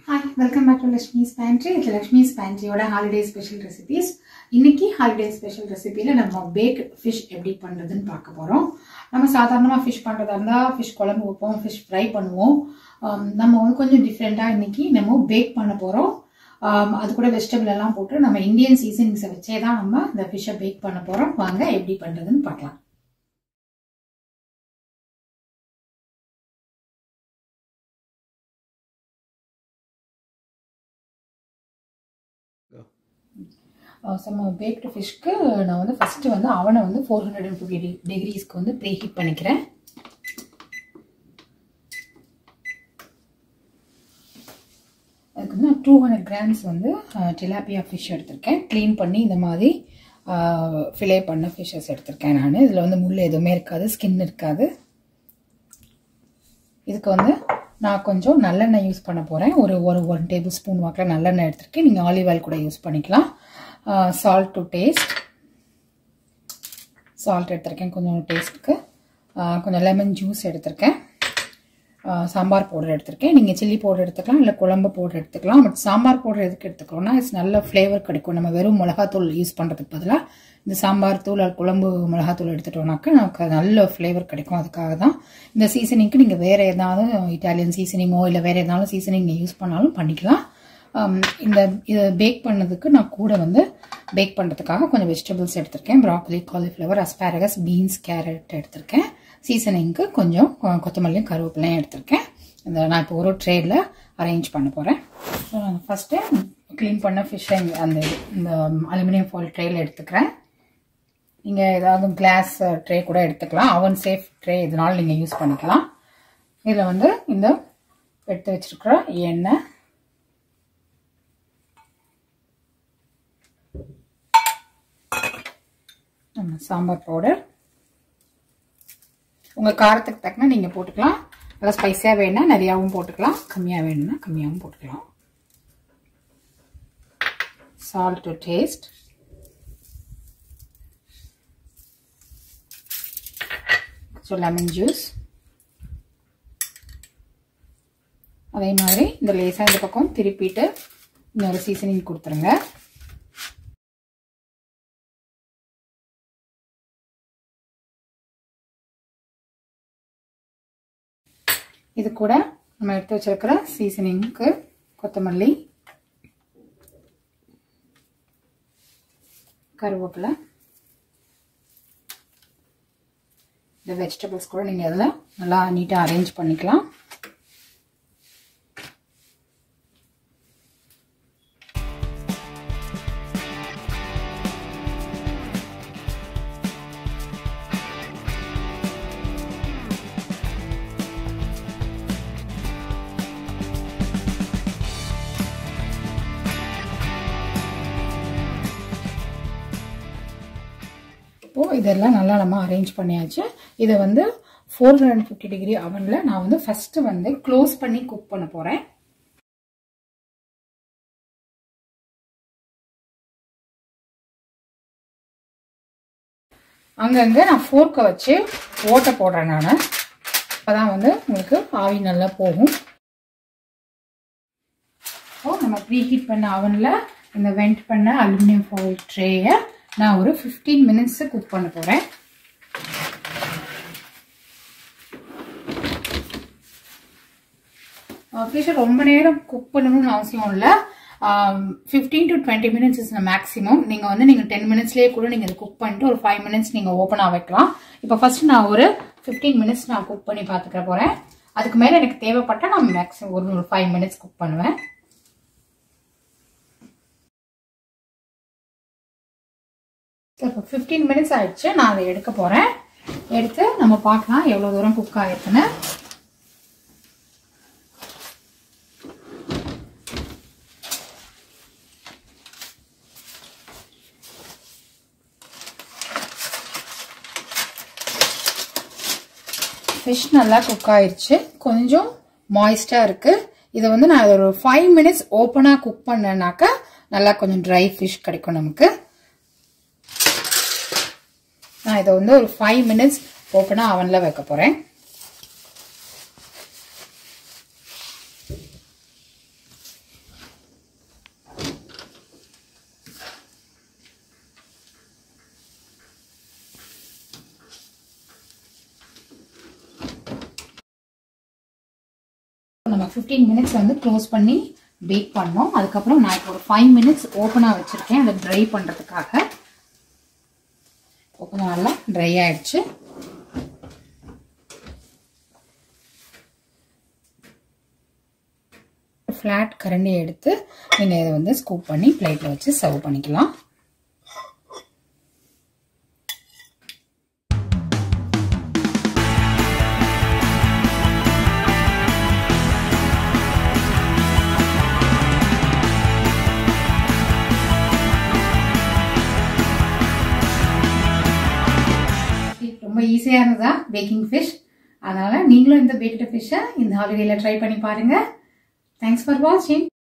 hi welcome back to Lakshmi's pantry இது லக்ஷ்மிஸ் பேண்ட்ரியோட holiday special recipes இன்னைக்கு ஹாலிடே ஸ்பெஷல் ரெசிபியில் நம்ம பேக் ஃபிஷ் எப்படி பண்ணுறதுன்னு பார்க்க போகிறோம் நம்ம சாதாரணமாக ஃபிஷ் பண்ணுறதா இருந்தால் ஃபிஷ் குழம்பு வைப்போம் ஃபிஷ் ஃப்ரை பண்ணுவோம் ஆம், நம்ம வந்து கொஞ்சம் டிஃப்ரெண்ட்டாக இன்னைக்கு நம்ம பேக் பண்ண போகிறோம் அது கூட வெஜிடபிள் எல்லாம் போட்டு நம்ம இந்தியன் சீசனிங்ஸை வச்சே தான் நம்ம இந்த ஃபிஷ்ஷை பேக் பண்ண போகிறோம் வாங்க எப்படி பண்ணுறதுன்னு பார்க்கலாம் சம் பேக்டு ஃபிஷ்க்கு நான் வந்து ஃபஸ்ட்டு வந்து அவனை வந்து ஃபோர் ஹண்ட்ரட் அண்ட் ஃபிஃப்டி டிகிரிஸ்க்கு வந்து ப்ரீ ஹீட் பண்ணிக்கிறேன் அதுக்கு வந்து நான் டூ ஹண்ட்ரட் கிராம்ஸ் வந்து டிலாப்பியா ஃபிஷ் எடுத்திருக்கேன் க்ளீன் பண்ணி இந்த மாதிரி ஃபிலே பண்ண ஃபிஷ்ஷஸ் எடுத்திருக்கேன் நான் இதில் வந்து முள் எதுவுமே இருக்காது ஸ்கின் இருக்காது இதுக்கு வந்து நான் கொஞ்சம் நல்லெண்ணெய் யூஸ் பண்ண போகிறேன் ஒரு ஒரு ஒன் டேபிள் ஸ்பூன் வாக்கில் நல்லெண்ணெய் எடுத்திருக்கேன் நீங்கள் ஆலிவ் ஆயில் கூட யூஸ் பண்ணிக்கலாம் சால்ட் டு டேஸ்ட் சால்ட் எடுத்திருக்கேன் கொஞ்சம் டேஸ்ட்டுக்கு கொஞ்சம் லெமன் ஜூஸ் எடுத்திருக்கேன் சாம்பார் பவுடர் எடுத்திருக்கேன் நீங்கள் சில்லி பவுடர் எடுத்துக்கலாம் இல்லை குழம்பு பவுடர் எடுத்துக்கலாம் பட் சாம்பார் பவுடர் எதுக்கு எடுத்துக்கிறோம்னா இட்ஸ் நல்ல ஃப்ளேவர் கிடைக்கும் நம்ம வெறும் மிளகாத்தூள் யூஸ் பண்ணுறதுக்கு பதிலாக இந்த சாம்பார் தூள் அல்லது குழம்பு மிளகாத்தூள் எடுத்துட்டோம்னாக்கா நமக்கு நல்ல ஃப்ளேவர் கிடைக்கும் அதுக்காக தான் இந்த சீசனிங்க்கு நீங்கள் வேறு ஏதாவது இட்டாலியன் சீசனிங்கோ இல்லை வேறு ஏதாவது சீசனிங் நீங்கள் யூஸ் பண்ணாலும் பண்ணிக்கலாம் இந்த இதை பேக் பண்ணதுக்கு நான் கூட வந்து பேக் பண்ணுறதுக்காக கொஞ்சம் வெஜிடபிள்ஸ் எடுத்திருக்கேன் broccoli cauliflower asparagus beans carrot எடுத்திருக்கேன் சீசனிங்க்கு கொஞ்சம் கொத்தமல்லியும் கருவேப்பிலையும் எடுத்திருக்கேன் இந்த நான் இப்போ ஒரு ட்ரேயில் அரேஞ்ச் பண்ண போகிறேன் ஃபஸ்ட்டு க்ளீன் பண்ண ஃபிஷ்ஷை அந்த இந்த அலுமினியம் ஃபாயில் ட்ரேயில் எடுத்துக்கிறேன் நீங்கள் ஏதாவது கிளாஸ் ட்ரே கூட எடுத்துக்கலாம் அவன் சேஃப் ட்ரே இதனால நீங்கள் யூஸ் பண்ணிக்கலாம் இதில் வந்து இந்த எடுத்து வச்சுருக்கிற எண்ணெய் சாம்பார் பவுடர் உங்கள் காரத்துக்கு தக்கன நீங்கள் போட்டுக்கலாம் நல்லா ஸ்பைஸியாக வேணும்னா நிறையாவும் போட்டுக்கலாம் கம்மியாக வேணும்னா கம்மியாகவும் போட்டுக்கலாம் salt to taste so lemon juice அதே மாதிரி இந்த லேசாக இந்த பக்கம் திருப்பிட்டு இன்னொரு சீசனிங் கொடுத்துருங்க இது கூட நம்ம எடுத்து வச்சிருக்கிற சீசனிங்க்கு கொத்தமல்லி கருவேப்பிலை இந்த வெஜிடபிள்ஸ் கூட நீங்கள் அதில் நல்லா நீட்டாக அரேஞ்ச் பண்ணிக்கலாம் இப்போது இதெல்லாம் நல்லா நம்ம அரேஞ்ச் பண்ணியாச்சு இதை வந்து ஃபோர் ஹண்ட்ரட் ஃபிஃப்டி டிகிரி அவனில் நான் வந்து ஃபஸ்ட்டு வந்து க்ளோஸ் பண்ணி குக் பண்ண போகிறேன் அங்கங்கே நான் ஃபோர்க்கை வச்சு ஓட்டை போடுறேன் நான் அப்போ தான் வந்து உங்களுக்கு ஆவி நல்லா போகும் ஸோ நம்ம ப்ரீ ஹீட் பண்ண அவனில் இந்த வெண்ட் பண்ண அலுமினியம் ஃபாயில் ட்ரேயை நான் ஒரு ஃபிஃப்டீன் மினிட்ஸு குக் பண்ண போகிறேன் ஃபிஷ்ஷை ரொம்ப நேரம் குக் பண்ணணும்னு அவசியம் இல்லை fifteen to twenty minutes is maximum நீங்கள் வந்து நீங்கள் டென் மினிட்ஸ்லேயே கூட நீங்கள் குக் பண்ணிட்டு ஒரு ஃபைவ் மினிட்ஸ் நீங்கள் ஓப்பனாக வைக்கலாம் இப்போ ஃபர்ஸ்ட் நான் ஒரு ஃபிஃப்டீன் மினிட்ஸ் நான் குக் பண்ணி பார்த்துக்க போகிறேன் அதுக்கு மேலே எனக்கு தேவைப்பட்டால் நான் மேக்ஸிமம் ஒரு ஃபைவ் மினிட்ஸ் குக் பண்ணுவேன் இப்போ ஃபிஃப்டீன் மினிட்ஸ் ஆயிடுச்சு நான் அதை எடுக்க போகிறேன் எடுத்து நம்ம பார்க்கலாம் எவ்வளோ தூரம் குக் ஆகிருக்குன்னு ஃபிஷ் நல்லா குக் ஆயிடுச்சு கொஞ்சம் மாய்ஸ்டாக இருக்குது இதை வந்து நான் ஒரு ஃபைவ் மினிட்ஸ் ஓப்பனாக குக் பண்ணேன்னாக்கா நல்லா கொஞ்சம் ட்ரை ஃபிஷ் கிடைக்கும் நமக்கு நான் இதை வந்து ஒரு ஃபைவ் மினிட்ஸ் ஓப்பனாக அவனில் வைக்க போகிறேன் நம்ம ஃபிஃப்டீன் மினிட்ஸ் வந்து க்ளோஸ் பண்ணி பேக் பண்ணோம் அதுக்கப்புறம் நான் இப்போ ஒரு ஃபைவ் மினிட்ஸ் ஓப்பனாக வச்சுருக்கேன் அதை ட்ரை பண்ணுறதுக்காக இப்போ கொஞ்சம் நல்லா ட்ரை ஆயிடுச்சு ஃப்ளாட் கரண்டியை எடுத்து நீங்கள் இதை வந்து ஸ்கூப் பண்ணி பிளேட்டில் வச்சு சர்வ் பண்ணிக்கலாம் ரொம்ப ஈஸியாக இருந்ததா பேக்கிங் ஃபிஷ் அதனால் நீங்களும் இந்த பேக்கட் ஃபிஷ்ஷை இந்த ஹாலிடேயில் ட்ரை பண்ணி பாருங்கள் தேங்க்ஸ் ஃபார் வாட்சிங்